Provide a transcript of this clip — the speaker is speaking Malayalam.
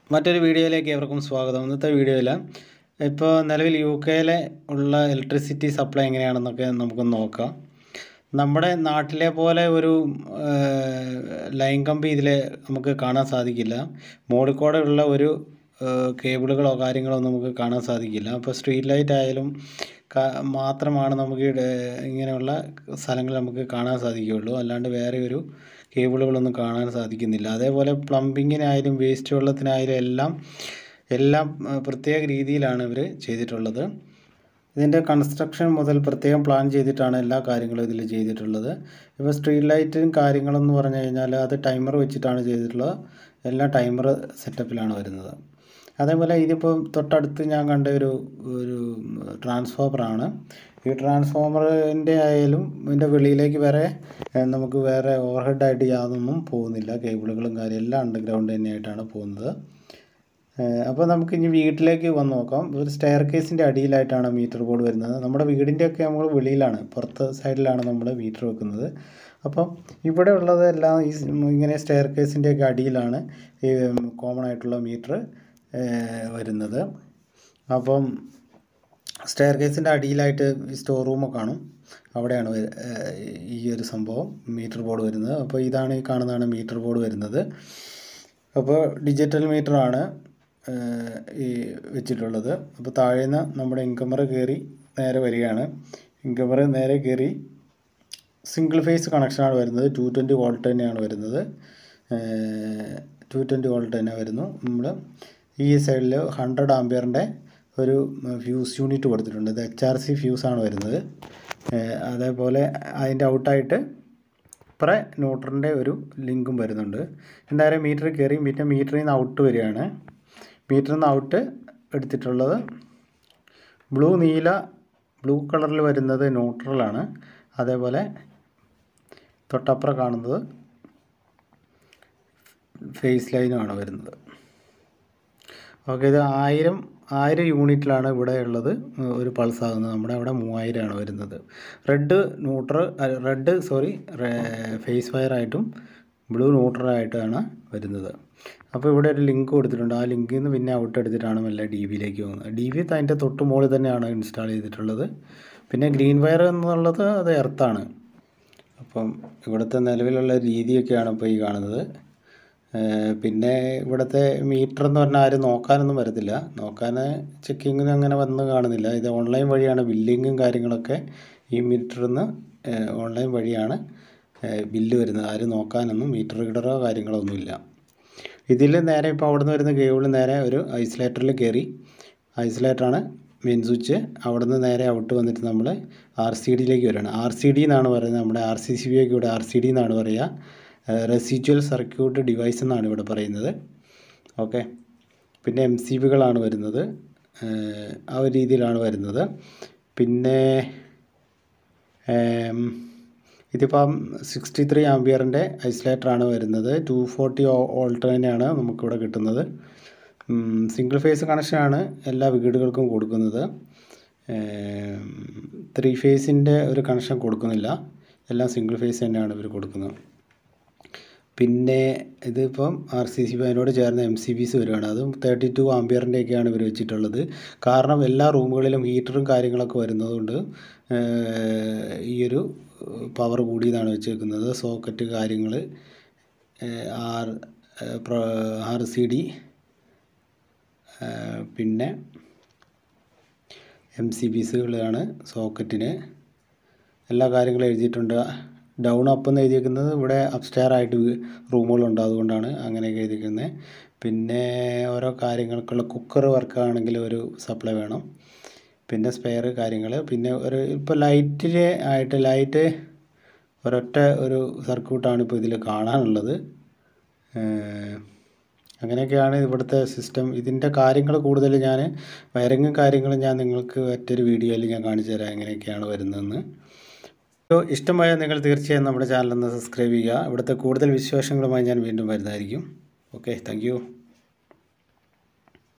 മറ്റൊരു വീഡിയോയിലേക്ക് ഏവർക്കും സ്വാഗതം ഇന്നത്തെ വീഡിയോയിൽ ഇപ്പോൾ നിലവിൽ യു കെയിലെ ഉള്ള ഇലക്ട്രിസിറ്റി സപ്ലൈ എങ്ങനെയാണെന്നൊക്കെ നമുക്കൊന്ന് നോക്കാം നമ്മുടെ നാട്ടിലെ പോലെ ഒരു ലൈൻ കമ്പി ഇതിൽ നമുക്ക് കാണാൻ സാധിക്കില്ല മോളിൽ കൂടെ ഉള്ള ഒരു ഏഹ്, കേബിളുകളോ കാര്യങ്ങളോ നമുക്ക് കാണാൻ സാധിക്കില്ല അപ്പോൾ സ്ട്രീറ്റ് ലൈറ്റ് ആയാലും ക- മാത്രമാണ് നമുക്ക് ഈ ഡേ- ഇങ്ങനെയുള്ള സ്ഥലങ്ങൾ നമുക്ക് കാണാൻ സാധിക്കുകയുള്ളൂ അല്ലാണ്ട് വേറെ ഒരു കേബിളുകളൊന്നും കാണാൻ സാധിക്കുന്നില്ല അതേപോലെ പ്ലംബിങ്ങിനായാലും വേസ്റ്റ് വെള്ളത്തിനായാലും എല്ലാം എല്ലാം ആ, പ്രത്യേക രീതിയിലാണ് ഇവർ ചെയ്തിട്ടുള്ളത് ഇതിൻ്റെ കൺസ്ട്രക്ഷൻ മുതൽ പ്രത്യേകം പ്ലാൻ ചെയ്തിട്ടാണ് എല്ലാ കാര്യങ്ങളും ഇതിൽ ചെയ്തിട്ടുള്ളത് ഇപ്പോൾ സ്ട്രീറ്റ് ലൈറ്റും കാര്യങ്ങളെന്ന് പറഞ്ഞു കഴിഞ്ഞാൽ അത് ടൈമർ വെച്ചിട്ടാണ് ചെയ്തിട്ടുള്ളത് എല്ലാം ടൈമർ സെറ്റപ്പിലാണ് വരുന്നത് അതേപോലെ ഇതിപ്പോൾ തൊട്ടടുത്ത് ഞാൻ കണ്ട ഒരു ഒരു ട്രാൻസ്ഫോമറാണ് ഈ ട്രാൻസ്ഫോമറിൻ്റെ ആയാലും ഇതിൻ്റെ വെളിയിലേക്ക് വേറെ ഏഹ്, നമുക്ക് വേറെ ഓവർഹെഡായിട്ട് യാതൊന്നും പോകുന്നില്ല കേബിളുകളും കാര്യം എല്ലാം അണ്ടർഗ്രൗണ്ട് തന്നെയായിട്ടാണ് പോകുന്നത് അപ്പോൾ നമുക്ക് ഇനി വീട്ടിലേക്ക് വന്ന് നോക്കാം ഒരു സ്റ്റെയർ കേസിൻ്റെ അടിയിലായിട്ടാണ് മീറ്റർ ബോർഡ് വരുന്നത് നമ്മുടെ വീടിൻ്റെയൊക്കെ നമ്മൾ വെളിയിലാണ് പുറത്ത് സൈഡിലാണ് നമ്മൾ മീറ്റർ വെക്കുന്നത് അപ്പം ഇവിടെ ഉള്ളതെല്ലാം ഈ സ് ഇങ്ങനെ സ്റ്റെയർ കേസിൻ്റെയൊക്കെ അടിയിലാണ് ഈ കോമൺ ആയിട്ടുള്ള മീറ്റർ വരുന്നത് അപ്പം സ്റ്റെയർ കേസിൻ്റെ അടിയിലായിട്ട് ഈ സ്റ്റോർ റൂമൊക്കെ കാണും അവിടെയാണ് വ- ഏഹ് ഈ ഒരു സംഭവം മീറ്റർ ബോർഡ് വരുന്നത് അപ്പോൾ ഇതാണ് ഈ കാണുന്നതാണ് മീറ്റർ ബോർഡ് വരുന്നത് അപ്പോൾ ഡിജിറ്റൽ മീറ്ററാണ് ഈ വെച്ചിട്ടുള്ളത് അപ്പോൾ താഴേന്ന് നമ്മുടെ ഇൻകമർ കയറി നേരെ വരികയാണ് ഇൻകമർ നേരെ കയറി സിംഗിൾ ഫേസ് കണക്ഷനാണ് വരുന്നത് ടു ട്വൻറ്റി വോൾട്ട് തന്നെയാണ് വരുന്നത് ടു ട്വൻറ്റി വോൾട്ട് തന്നെ വരുന്നു നമ്മൾ ഈ സൈഡിൽ ഹൺഡ്രഡ് ആംബിയറിൻ്റെ ഒരു ഫ്യൂസ് യൂണിറ്റ് കൊടുത്തിട്ടുണ്ട് ഇത് എച്ച് ആർ സി ഫ്യൂസാണ് വരുന്നത് ഏഹ് അതേപോലെ അതിൻ്റെ ഔട്ടായിട്ട് ഇപ്പറേ ന്യൂട്രലിൻ്റെ ഒരു ലിങ്കും വരുന്നുണ്ട് എന്തായാലും മീറ്റർ കയറി പിന്നെ മീറ്ററിൽ നിന്ന് ഔട്ട് വരികയാണ് മീറ്ററിൽ നിന്ന് ഔട്ട് എടുത്തിട്ടുള്ളത് ബ്ലൂ നീല ബ്ലൂ കളറിൽ വരുന്നത് ന്യൂട്രലാണ് അതേപോലെ തൊട്ടപ്പുറം കാണുന്നത് ഫേസ് ലൈനുമാണ് വരുന്നത് ഓക്കെ ഇത് ആയിരം ആയിരം യൂണിറ്റിലാണ് ഇവിടെ ഉള്ളത് ഒരു പൾസ് ആകുന്നത് നമ്മുടെ അവിടെ മൂവായിരമാണ് വരുന്നത് red neutral red sorry phase വയറായിട്ടും ബ്ലൂ ന്യൂട്രലായിട്ടാണ് വരുന്നത് അപ്പോൾ ഇവിടെ ഒരു ലിങ്ക് കൊടുത്തിട്ടുണ്ട് ആ ലിങ്കിൽ നിന്ന് പിന്നെ ഔട്ട് എടുത്തിട്ടാണ് മെല്ലെ ഡി വിയിലേക്ക് പോകുന്നത് ഡി വി അതിൻ്റെ തൊട്ട് മുകളിൽ തന്നെയാണ് ഇൻസ്റ്റാൾ ചെയ്തിട്ടുള്ളത് പിന്നെ ഗ്രീൻ വയർ എന്നുള്ളത് അത് എർത്താണ് അപ്പം ഇവിടുത്തെ നിലവിലുള്ള രീതിയൊക്കെയാണ് ഇപ്പോൾ ഈ കാണുന്നത് ഏഹ് പിന്നെ ഇവിടുത്തെ മീറ്റർ എന്ന് പറഞ്ഞാൽ ആരും നോക്കാനൊന്നും വരത്തില്ല നോക്കാൻ ചെക്കിങ്ങിന് അങ്ങനെ വന്ന് കാണുന്നില്ല ഇത് ഓൺലൈൻ വഴിയാണ് ബില്ലിങ്ങും കാര്യങ്ങളൊക്കെ ഈ മീറ്ററിൽ നിന്ന് ഓൺലൈൻ വഴിയാണ് ഏഹ് ബില്ല് വരുന്നത് ആരും നോക്കാനൊന്നും മീറ്റർ റീഡറോ കാര്യങ്ങളോ ഒന്നുമില്ല ഇതിൽ നേരെ ഇപ്പോൾ അവിടുന്ന് വരുന്ന കേബിൾ നേരെ ഒരു ഐസൊലേറ്ററിൽ കയറി ഐസൊലേറ്ററാണ് മെയിൻ സ്വിച്ച് അവിടുന്ന് നേരെ ഔട്ട് വന്നിട്ട് നമ്മൾ ആർ സി ഡിയിലേക്ക് വരികയാണ് ആർ സി ഡി എന്നാണ് പറയുന്നത് നമ്മുടെ ആർ സി സി ബി ഒക്കെ ഇവിടെ ആർ സി ഡി എന്നാണ് പറയുക റെസിജ്വൽ സർക്യൂട്ട് ഡിവൈസ് എന്നാണ് ഇവിടെ പറയുന്നത് ഓക്കെ പിന്നെ എം സി ബികളാണ് വരുന്നത് ഏഹ് ആ ഒരു രീതിയിലാണ് വരുന്നത് പിന്നെ ഏം, ഇതിപ്പം സിക്സ്റ്റി ത്രീ ആംബിയറിൻ്റെ ഐസൊലേറ്ററാണ് വരുന്നത് ടു ഫോർട്ടി വോൾട്ട് തന്നെയാണ് നമുക്കിവിടെ കിട്ടുന്നത് സിംഗിൾ ഫേസ് കണക്ഷനാണ് എല്ലാ വീടുകൾക്കും കൊടുക്കുന്നത് ത്രീ ഫേസിൻ്റെ ഒരു കണക്ഷൻ കൊടുക്കുന്നില്ല എല്ലാം സിംഗിൾ ഫേസ് തന്നെയാണ് ഇവർ കൊടുക്കുന്നത് പിന്നെ ഇതിപ്പം ആർ സി സി ബി അതിനോട് ചേർന്ന് എം സി ബിസ് വരുവാണ് അതും തേർട്ടി ടു ആംബിയറിൻ്റെയൊക്കെയാണ് ഇവർ വെച്ചിട്ടുള്ളത് കാരണം എല്ലാ റൂമുകളിലും ഹീറ്ററും കാര്യങ്ങളൊക്കെ വരുന്നതുകൊണ്ട് ഏഹ്, ഈ ഒരു പവർ കൂടിയതാണ് വെച്ചേക്കുന്നത് സോക്കറ്റ് കാര്യങ്ങൾ ആർ ആർ സി ഡി പിന്നെ എം സി ബിസുകളാണ് സോക്കറ്റിന് എല്ലാ കാര്യങ്ങളും എഴുതിയിട്ടുണ്ട് ഡൗൺ അപ്പ് എന്ന് എഴുതിയിരിക്കുന്നത് ഇവിടെ അപ്സ്റ്റെയർ ആയിട്ട് റൂമുകളുണ്ട് അതുകൊണ്ടാണ് അങ്ങനെയൊക്കെ എഴുതിയിരിക്കുന്നത് പിന്നെ ഓരോ കാര്യങ്ങൾക്കുള്ള കുക്കർ വർക്ക് ആണെങ്കിൽ ഒരു സപ്ലൈ വേണം പിന്നെ സ്പെയർ കാര്യങ്ങൾ പിന്നെ ഒരു ഇപ്പോൾ ലൈറ്റിന് ആയിട്ട് ലൈറ്റ് ഒരൊറ്റ ഒരു സർക്യൂട്ടാണ് ഇപ്പോൾ ഇതിൽ കാണാനുള്ളത് ഏഹ് അങ്ങനെയൊക്കെയാണ് ഇവിടുത്തെ സിസ്റ്റം ഇതിൻ്റെ കാര്യങ്ങൾ കൂടുതൽ ഞാൻ വയറിങ്ങും കാര്യങ്ങളും ഞാൻ നിങ്ങൾക്ക് മറ്റൊരു വീഡിയോയിൽ ഞാൻ കാണിച്ചു തരാം എങ്ങനെയൊക്കെയാണ് വരുന്നതെന്ന് വീഡിയോ ഇഷ്ടമായാൽ നിങ്ങൾ തീർച്ചയായും നമ്മുടെ ചാനൽ ഒന്ന് സബ്സ്ക്രൈബ് ചെയ്യുക ഇവിടുത്തെ കൂടുതൽ വിശേഷങ്ങളുമായി ഞാൻ വീണ്ടും വരുന്നതായിരിക്കും ഓക്കെ താങ്ക്